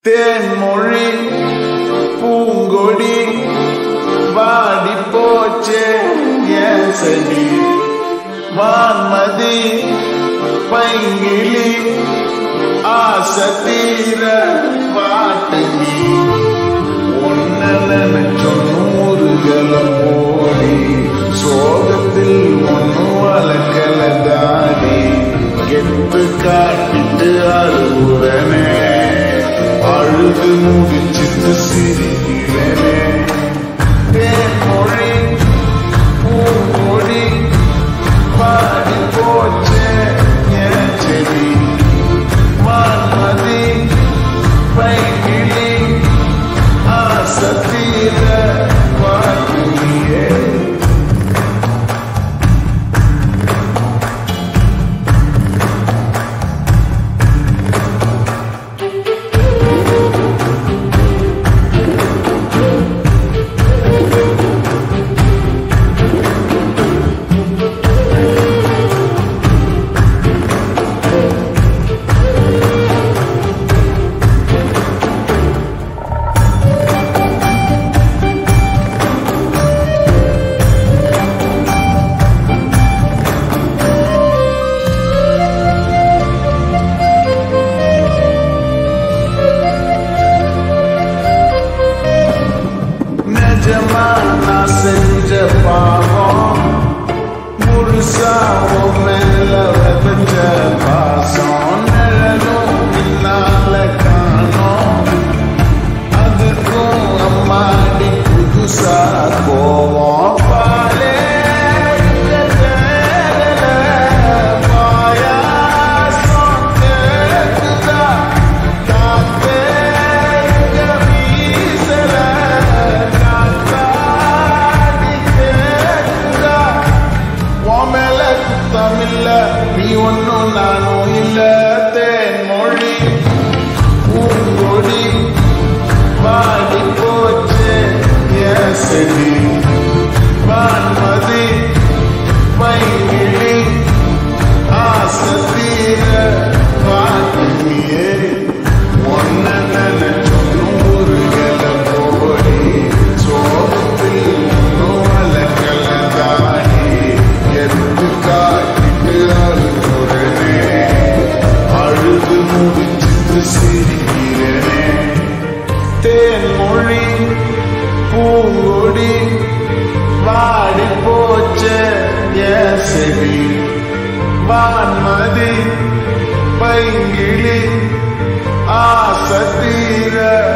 தேன்மொழி பூங்கொடி வாடி போச்சே ஏன் செடி வான்மதி பைங்கிளி ஆசை தீர பாட்டுங்கி ஒன்ன நினைச்சோம் நூறுகளும் ஓடி சோகத்தில் ஒன்னும் வளர்க்கல தாடி கெத்து காட்டிட்டு அழுகுறனே அழுது முடிச்சிட்டு சிரிக்கிறனே தேன்மொழி பூமொழி பாடி போச்சே என் செடி வான்மதி பைகிளி ஆசத்தீர வாக்குமியே நிஜமா நான் செஞ்ச பாவம் முழுசா உன் மேல விதைச்ச பாசம் நிழலும் பின்னால காணோம் அதுக்கும் அம்மாடி புதுசா போவோம் பாலே இந்த தேரல பாயாசம் கேக்குதா காத்தே இங்க வீசல காத்தாடி கேக்குதா உன் மேல குத்தமில்ல நீ ஒன்னும் நானும் இல்ல தேன்மொழி பூங்கொடி வாடி போச்சு என் செடி வான்மதி பைங்கிளி ஆசை தீர வாட்டியே ஒன்ன நினைச்சோம் நூறு போடி சோகத்தில் ஒன்றும் வளர்க்கல தாடி எடுத்து காட்டிட்டு அழுகுறனே அழுது முடிச்சிட்டு சிரிக்கிறனே தேன்மொழி பூங்கொடி வாடி போச்சே என் செடி வான்மதி பைங்கிளி ஆசை தீர